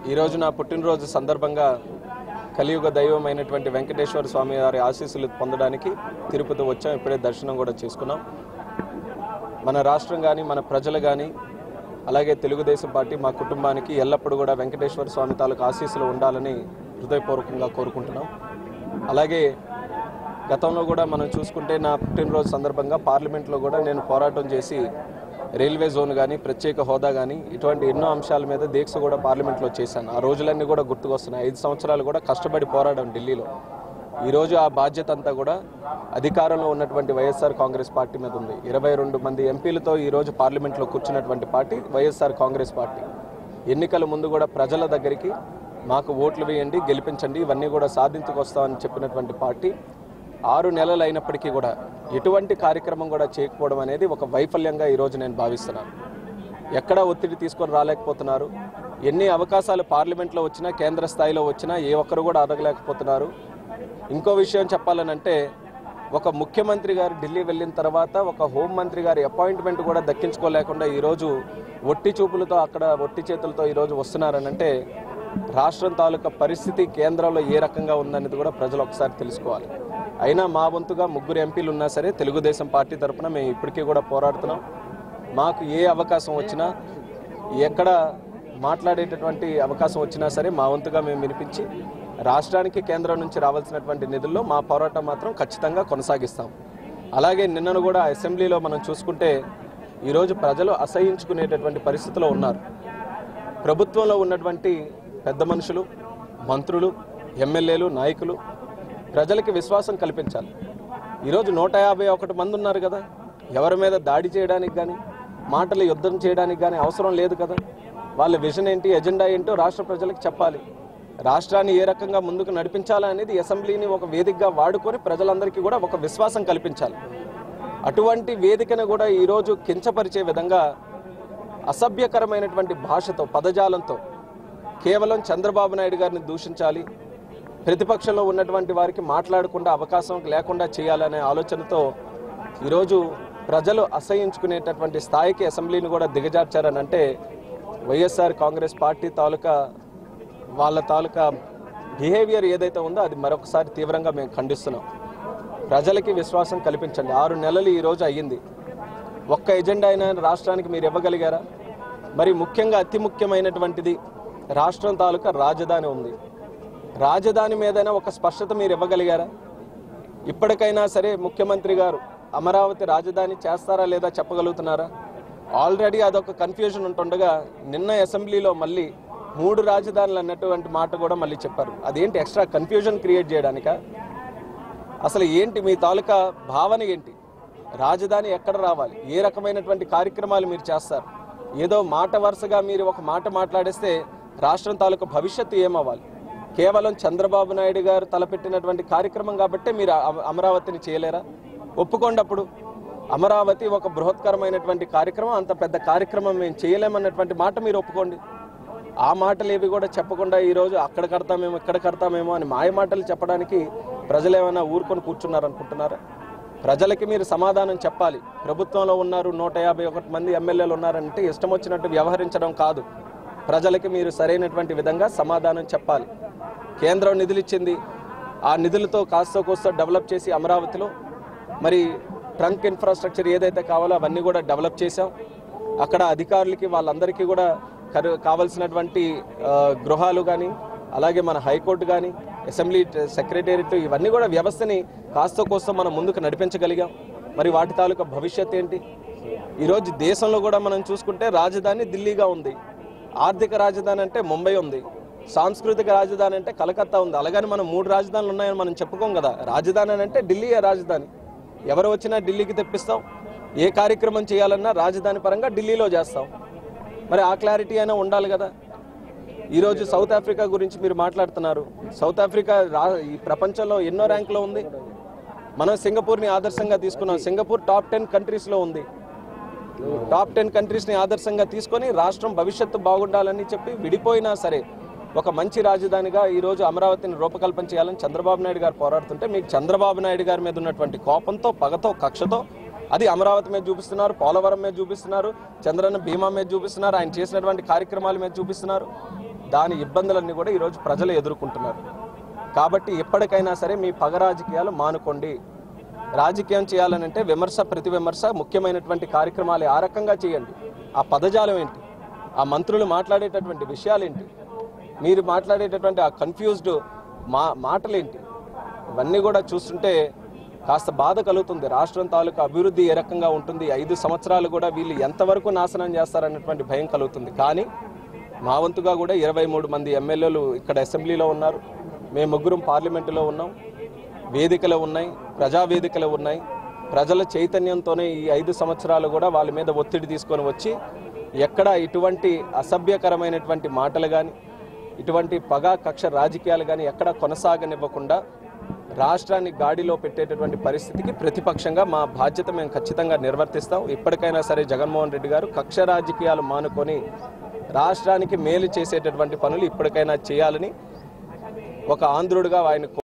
ఈరోజు నా పుట్టినరోజు సందర్భంగా కలియుగ దైవమైనటువంటి వెంకటేశ్వర స్వామి వారి ఆశీస్సులు పొందడానికి తిరుపతి వచ్చాం ఇప్పుడే దర్శనం కూడా చేసుకున్నాం మన రాష్ట్రం కానీ మన ప్రజలు కానీ అలాగే తెలుగుదేశం పార్టీ మా కుటుంబానికి ఎల్లప్పుడూ కూడా వెంకటేశ్వర స్వామి తాలూకు ఆశీస్సులు ఉండాలని హృదయపూర్వకంగా కోరుకుంటున్నాం అలాగే గతంలో కూడా మనం చూసుకుంటే నా పుట్టినరోజు సందర్భంగా పార్లమెంట్లో కూడా నేను పోరాటం చేసి రైల్వే జోన్ కానీ ప్రత్యేక హోదా కానీ ఇటువంటి ఎన్నో అంశాల మీద దీక్ష కూడా పార్లమెంట్లో చేశాను ఆ రోజులన్నీ కూడా గుర్తుకొస్తున్నాయి ఐదు సంవత్సరాలు కూడా కష్టపడి పోరాడాం ఢిల్లీలో ఈరోజు ఆ బాధ్యత అంతా కూడా అధికారంలో ఉన్నటువంటి వైఎస్ఆర్ కాంగ్రెస్ పార్టీ మీద ఉంది ఇరవై రెండు మంది ఎంపీలతో ఈరోజు పార్లమెంట్లో కూర్చున్నటువంటి పార్టీ వైఎస్ఆర్ కాంగ్రెస్ పార్టీ ఎన్నికల ముందు కూడా ప్రజల దగ్గరికి మాకు ఓట్లు వేయండి గెలిపించండి ఇవన్నీ కూడా సాధించుకొస్తామని చెప్పినటువంటి పార్టీ ఆరు నెలలు అయినప్పటికీ కూడా ఎటువంటి కార్యక్రమం కూడా చేయకపోవడం అనేది ఒక వైఫల్యంగా ఈరోజు నేను భావిస్తున్నాను ఎక్కడ ఒత్తిడి తీసుకొని రాలేకపోతున్నారు ఎన్ని అవకాశాలు పార్లమెంట్లో వచ్చినా కేంద్ర స్థాయిలో వచ్చినా ఏ ఒక్కరు కూడా అడగలేకపోతున్నారు ఇంకో విషయం చెప్పాలనంటే ఒక ముఖ్యమంత్రి గారు ఢిల్లీ వెళ్ళిన తర్వాత ఒక హోంమంత్రి గారి అపాయింట్మెంట్ కూడా దక్కించుకోలేకుండా ఈరోజు ఒట్టి చూపులతో అక్కడ ఒట్టి చేతులతో ఈరోజు వస్తున్నారనంటే రాష్ట్రం తాలూకా పరిస్థితి కేంద్రంలో ఏ రకంగా ఉందనేది కూడా ప్రజలు ఒకసారి తెలుసుకోవాలి అయినా మా వంతుగా ముగ్గురు ఎంపీలు ఉన్నా సరే తెలుగుదేశం పార్టీ తరఫున మేము ఇప్పటికీ కూడా పోరాడుతున్నాం మాకు ఏ అవకాశం వచ్చినా ఎక్కడ మాట్లాడేటటువంటి అవకాశం వచ్చినా సరే మా వంతుగా మేము వినిపించి రాష్ట్రానికి కేంద్రం నుంచి రావాల్సినటువంటి నిధుల్లో మా పోరాటం మాత్రం ఖచ్చితంగా కొనసాగిస్తాం అలాగే నిన్నను కూడా అసెంబ్లీలో మనం చూసుకుంటే ఈరోజు ప్రజలు అసహించుకునేటటువంటి పరిస్థితిలో ఉన్నారు ప్రభుత్వంలో ఉన్నటువంటి పెద్ద మనుషులు మంత్రులు ఎమ్మెల్యేలు నాయకులు ప్రజలకి విశ్వాసం కల్పించాలి ఈరోజు నూట యాభై ఒకటి మంది ఉన్నారు కదా ఎవరి మీద దాడి చేయడానికి కానీ మాటలు యుద్ధం చేయడానికి కానీ అవసరం లేదు కదా వాళ్ళ విజన్ ఏంటి ఎజెండా ఏంటో రాష్ట్ర ప్రజలకు చెప్పాలి రాష్ట్రాన్ని ఏ రకంగా ముందుకు నడిపించాలా అనేది అసెంబ్లీని ఒక వేదికగా వాడుకొని ప్రజలందరికీ కూడా ఒక విశ్వాసం కల్పించాలి అటువంటి వేదికను కూడా ఈరోజు కించపరిచే విధంగా అసభ్యకరమైనటువంటి భాషతో పదజాలంతో కేవలం చంద్రబాబు నాయుడు గారిని దూషించాలి ప్రతిపక్షంలో ఉన్నటువంటి వారికి మాట్లాడకుండా అవకాశం లేకుండా చేయాలనే ఆలోచనతో ఈరోజు ప్రజలు అసహించుకునేటటువంటి స్థాయికి అసెంబ్లీని కూడా దిగజార్చారని అంటే వైఎస్ఆర్ కాంగ్రెస్ పార్టీ తాలూకా వాళ్ళ తాలూకా బిహేవియర్ ఏదైతే ఉందో అది మరొకసారి తీవ్రంగా మేము ఖండిస్తున్నాం ప్రజలకి విశ్వాసం కల్పించండి ఆరు నెలలు ఈరోజు అయ్యింది ఒక్క ఎజెండా అయినా రాష్ట్రానికి మీరు ఇవ్వగలిగారా మరి ముఖ్యంగా అతి ముఖ్యమైనటువంటిది రాష్ట్రం తాలూకా రాజధాని ఉంది రాజధాని మీదైనా ఒక స్పష్టత మీరు ఇవ్వగలిగారా ఇప్పటికైనా సరే ముఖ్యమంత్రి గారు అమరావతి రాజధాని చేస్తారా లేదా చెప్పగలుగుతున్నారా ఆల్రెడీ అదొక కన్ఫ్యూజన్ ఉంటుండగా నిన్న అసెంబ్లీలో మళ్ళీ మూడు రాజధానులు అన్నటువంటి మాట కూడా మళ్ళీ చెప్పారు అదేంటి ఎక్స్ట్రా కన్ఫ్యూజన్ క్రియేట్ చేయడానికా అసలు ఏంటి మీ తాలూకా భావన ఏంటి రాజధాని ఎక్కడ రావాలి ఏ రకమైనటువంటి కార్యక్రమాలు మీరు చేస్తారు ఏదో మాట వరుసగా మీరు ఒక మాట మాట్లాడేస్తే రాష్ట్రం తాలూకా భవిష్యత్తు ఏమవ్వాలి కేవలం చంద్రబాబు నాయుడు గారు తలపెట్టినటువంటి కార్యక్రమం కాబట్టే మీరు అమ- అమరావతిని చేయలేరా ఒప్పుకోండి అప్పుడు అమరావతి ఒక బృహత్కరమైనటువంటి కార్యక్రమం అంత పెద్ద కార్యక్రమం మేము చేయలేమన్నటువంటి మాట మీరు ఒప్పుకోండి ఆ మాటలు ఏవి కూడా చెప్పకుండా ఈరోజు అక్కడ కడతామేమో ఇక్కడ కడతామేమో అని మాయ మాటలు చెప్పడానికి ప్రజలు ఏమైనా ఊరుకొని కూర్చున్నారనుకుంటున్నారా ప్రజలకి మీరు సమాధానం చెప్పాలి ప్రభుత్వంలో ఉన్నారు నూట యాభై ఒకటి మంది ఎమ్మెల్యేలు ఉన్నారంటే ఇష్టం వచ్చినట్టు వ్యవహరించడం కాదు ప్రజలకి మీరు సరైనటువంటి విధంగా సమాధానం చెప్పాలి కేంద్రం నిధులు ఇచ్చింది ఆ నిధులతో కాస్త కోస్తో డెవలప్ చేసి అమరావతిలో మరి ట్రంక్ ఇన్ఫ్రాస్ట్రక్చర్ ఏదైతే కావాలో అవన్నీ కూడా డెవలప్ చేశాం అక్కడ అధికారులకి వాళ్ళందరికీ కూడా కరు కావలసినటువంటి ఆ, గృహాలు కానీ అలాగే మన హైకోర్టు కానీ అసెంబ్లీ సెక్రటేరియట్ ఇవన్నీ కూడా వ్యవస్థని కాస్త కోస్త మనం ముందుకు నడిపించగలిగాం మరి వాటి తాలూకా భవిష్యత్ ఏంటి ఈరోజు దేశంలో కూడా మనం చూసుకుంటే రాజధాని ఢిల్లీగా ఉంది ఆర్థిక రాజధాని అంటే ముంబై ఉంది సాంస్కృతిక రాజధాని అంటే కలకత్తా ఉంది అలాగని మనం మూడు రాజధానులు ఉన్నాయని మనం చెప్పుకోం కదా రాజధాని అని అంటే ఢిల్లీయే రాజధాని ఎవరు వచ్చినా ఢిల్లీకి తెప్పిస్తాం ఏ కార్యక్రమం చేయాలన్నా రాజధాని పరంగా ఢిల్లీలో చేస్తాం మరి ఆ క్లారిటీ అయినా ఉండాలి కదా ఈరోజు సౌత్ ఆఫ్రికా గురించి మీరు మాట్లాడుతున్నారు సౌత్ ఆఫ్రికా రా ఈ ప్రపంచంలో ఎన్నో ర్యాంకులో ఉంది మనం సింగపూర్ని ఆదర్శంగా తీసుకున్నాం సింగపూర్ టాప్ టెన్ కంట్రీస్లో ఉంది టాప్ టెన్ కంట్రీస్ని ఆదర్శంగా తీసుకొని రాష్ట్రం భవిష్యత్తు బాగుండాలని చెప్పి విడిపోయినా సరే ఒక మంచి రాజధానిగా ఈరోజు అమరావతిని రూపకల్పన చేయాలని చంద్రబాబు నాయుడు గారు పోరాడుతుంటే మీకు చంద్రబాబు నాయుడు గారి మీద ఉన్నటువంటి కోపంతో పగతో కక్షతో అది అమరావతి మీద చూపిస్తున్నారు పోలవరం మీద చూపిస్తున్నారు చంద్రన్న బీమా మీద చూపిస్తున్నారు ఆయన చేసినటువంటి కార్యక్రమాల మీద చూపిస్తున్నారు దాని ఇబ్బందులన్నీ కూడా ఈరోజు ప్రజలు ఎదుర్కొంటున్నారు కాబట్టి ఎప్పటికైనా సరే మీ పగ రాజకీయాలు మానుకోండి రాజకీయం చేయాలనంటే విమర్శ ప్రతి విమర్శ ముఖ్యమైనటువంటి కార్యక్రమాలు ఆ రకంగా చేయండి ఆ పదజాలం ఏంటి ఆ మంత్రులు మాట్లాడేటటువంటి విషయాలేంటి మీరు మాట్లాడేటటువంటి ఆ కన్ఫ్యూజ్డ్ మా మాటలేంటి ఇవన్నీ కూడా చూస్తుంటే కాస్త బాధ కలుగుతుంది రాష్ట్రం తాలూకు అభివృద్ధి ఏ రకంగా ఉంటుంది ఐదు సంవత్సరాలు కూడా వీళ్ళు ఎంతవరకు నాశనం చేస్తారన్నటువంటి భయం కలుగుతుంది కానీ మా వంతుగా కూడా ఇరవై మూడు మంది ఎమ్మెల్యేలు ఇక్కడ అసెంబ్లీలో ఉన్నారు మేము ముగ్గురం పార్లమెంటులో ఉన్నాం వేదికలు ఉన్నాయి ప్రజా వేదికలు ఉన్నాయి ప్రజల చైతన్యంతోనే ఈ ఐదు సంవత్సరాలు కూడా వాళ్ళ మీద ఒత్తిడి తీసుకొని వచ్చి ఎక్కడ ఇటువంటి అసభ్యకరమైనటువంటి మాటలు కానీ ఇటువంటి పగా కక్ష రాజకీయాలు కానీ ఎక్కడ కొనసాగనివ్వకుండా రాష్ట్రాన్ని గాడిలో పెట్టేటటువంటి పరిస్థితికి ప్రతిపక్షంగా మా బాధ్యత మేము ఖచ్చితంగా నిర్వర్తిస్తాం ఇప్పటికైనా సరే జగన్మోహన్ రెడ్డి గారు కక్ష రాజకీయాలు మానుకొని రాష్ట్రానికి మేలు చేసేటటువంటి పనులు ఇప్పటికైనా చేయాలని ఒక ఆంధ్రుడిగా ఆయన